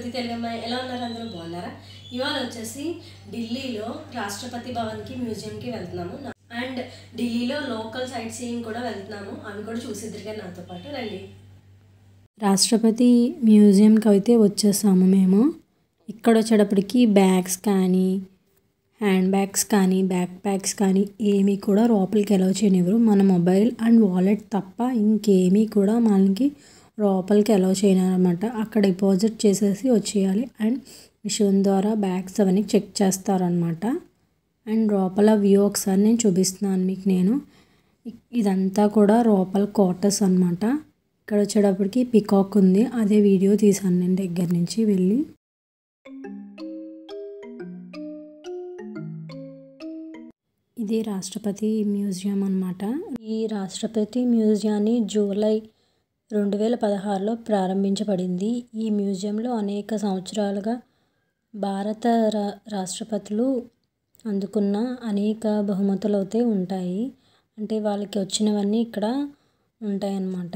తెలుగు అమ్మాయి ఎలా ఉన్నారు అందరూ బాగున్నారా ఇవాళ వచ్చేసి ఢిల్లీలో రాష్ట్రపతి భవన్కి మ్యూజియంకి వెళ్తున్నాము అండ్ ఢిల్లీలో లోకల్ సైట్ సీయింగ్ కూడా వెళ్తున్నాము అవి కూడా చూసిద్దరుగా నాతో పాటు రండి రాష్ట్రపతి మ్యూజియంకి అయితే వచ్చేసాము మేము ఇక్కడ వచ్చేటప్పటికి బ్యాగ్స్ కానీ హ్యాండ్ బ్యాగ్స్ కానీ బ్యాక్ ప్యాక్స్ కానీ ఏమీ కూడా లోపలికి ఎలా చేయనివ్వరు మన మొబైల్ అండ్ వాలెట్ తప్ప ఇంకేమీ కూడా మనకి లోపలికి ఎలా చేయనమాట అక్కడ డిపాజిట్ చేసేసి వచ్చేయాలి అండ్ మిషన్ ద్వారా బ్యాగ్స్ అవన్నీ చెక్ చేస్తారనమాట అండ్ లోపల వ్యూ ఒకసారి నేను చూపిస్తున్నాను మీకు నేను ఇ- ఇదంతా కూడా లోపల క్వార్టర్స్ అనమాట ఇక్కడ వచ్చేటప్పటికి పికాక్ ఉంది అదే వీడియో తీసాను నేను దగ్గర నుంచి వెళ్ళి ఇది రాష్ట్రపతి మ్యూజియం అన్నమాట ఈ రాష్ట్రపతి మ్యూజియాన్ని జూలై రెండు వేల పదహారులో ప్రారంభించబడింది ఈ మ్యూజియంలో అనేక సంవత్సరాలుగా భారత రా రాష్ట్రపతులు అందుకున్న అనేక బహుమతులు అయితే ఉంటాయి అంటే వాళ్ళకి వచ్చినవన్నీ ఇక్కడ ఉంటాయన్నమాట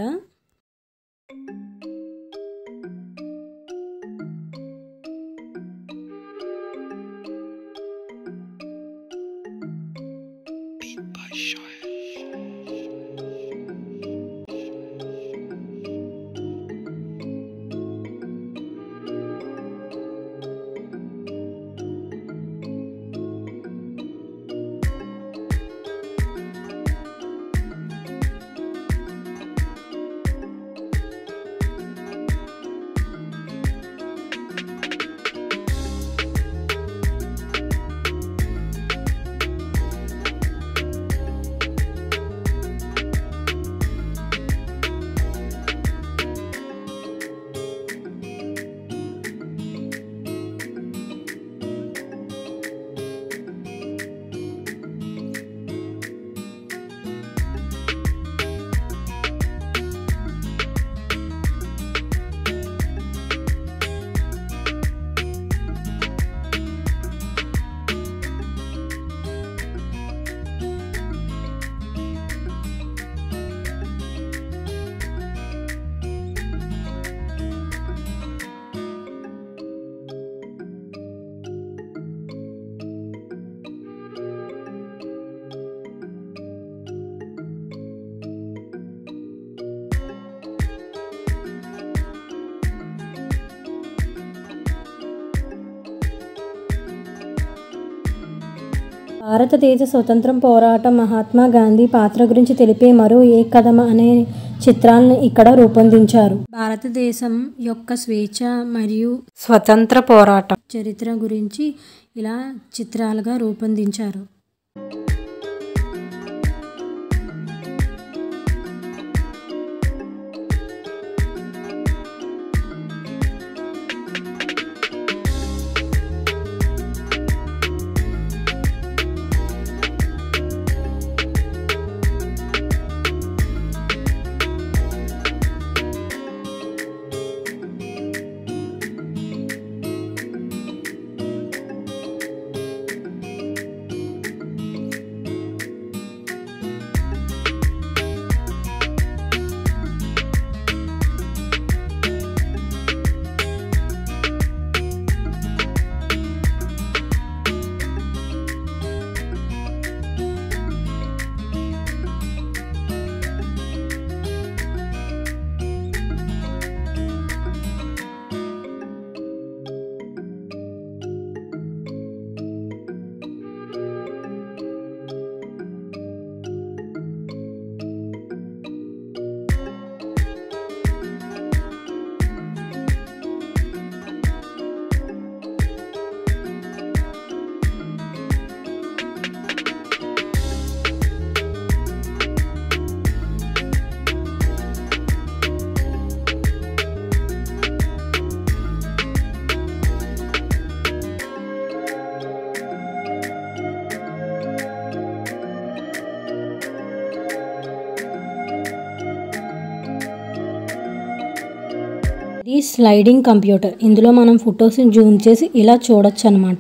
భారతదేశ స్వతంత్రం పోరాటం మహాత్మా గాంధీ పాత్ర గురించి తెలిపే మరో ఏ కథమ అనే చిత్రాలను ఇక్కడ రూపొందించారు భారతదేశం యొక్క స్వేచ్ఛ మరియు స్వతంత్ర పోరాటం చరిత్ర గురించి ఇలా చిత్రాలుగా రూపొందించారు ఇది స్లైడింగ్ కంప్యూటర్ ఇందులో మనం ఫొటోస్ని జూమ్ చేసి ఇలా చూడొచ్చు అనమాట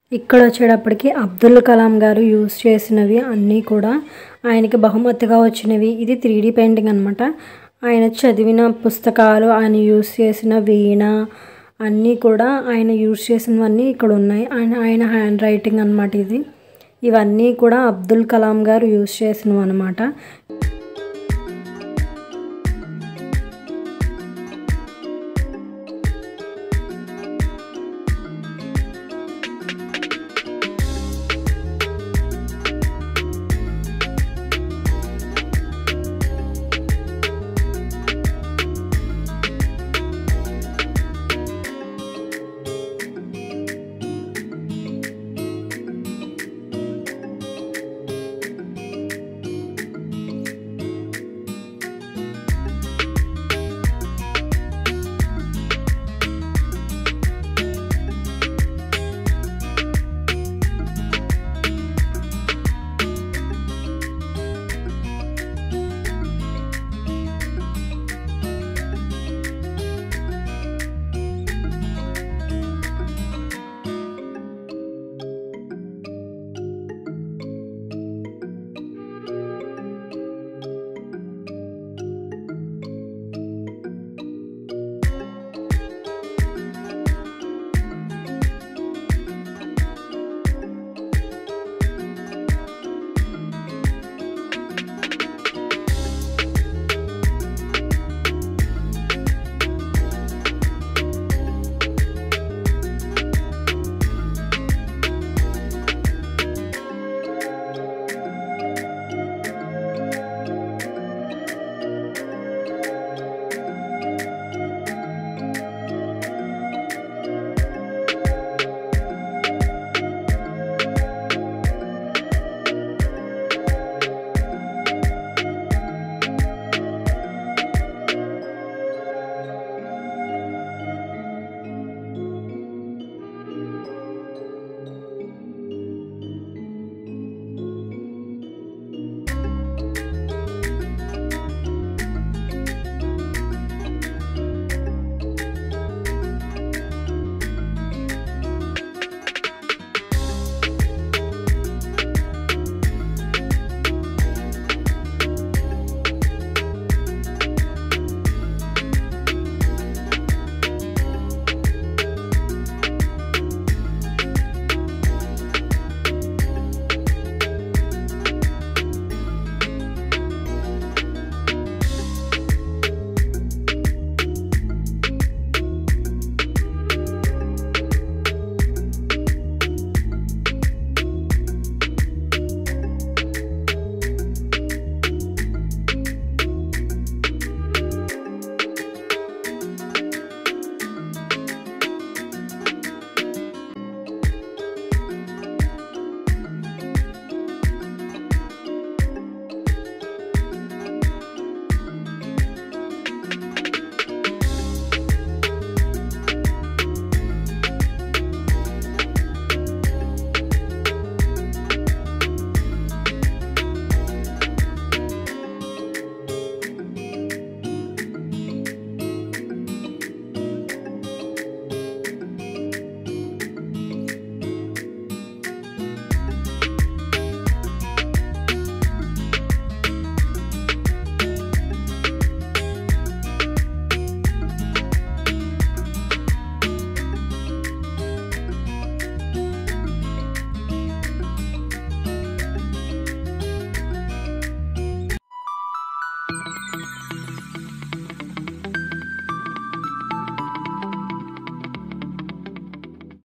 ఇక్కడ వచ్చేటప్పటికి అబ్దుల్ కలాం గారు యూజ్ చేసినవి అన్నీ కూడా ఆయనకి బహుమతిగా వచ్చినవి ఇది త్రీ డీ పెయింటింగ్ అనమాట ఆయన చదివిన పుస్తకాలు ఆయన యూజ్ చేసిన వీణ అన్నీ కూడా ఆయన యూజ్ చేసినవన్నీ ఇక్కడ ఉన్నాయి ఆయన ఆయన హ్యాండ్ రైటింగ్ అనమాట ఇది ఇవన్నీ కూడా అబ్దుల్ కలాం గారు యూజ్ చేసినవి అనమాట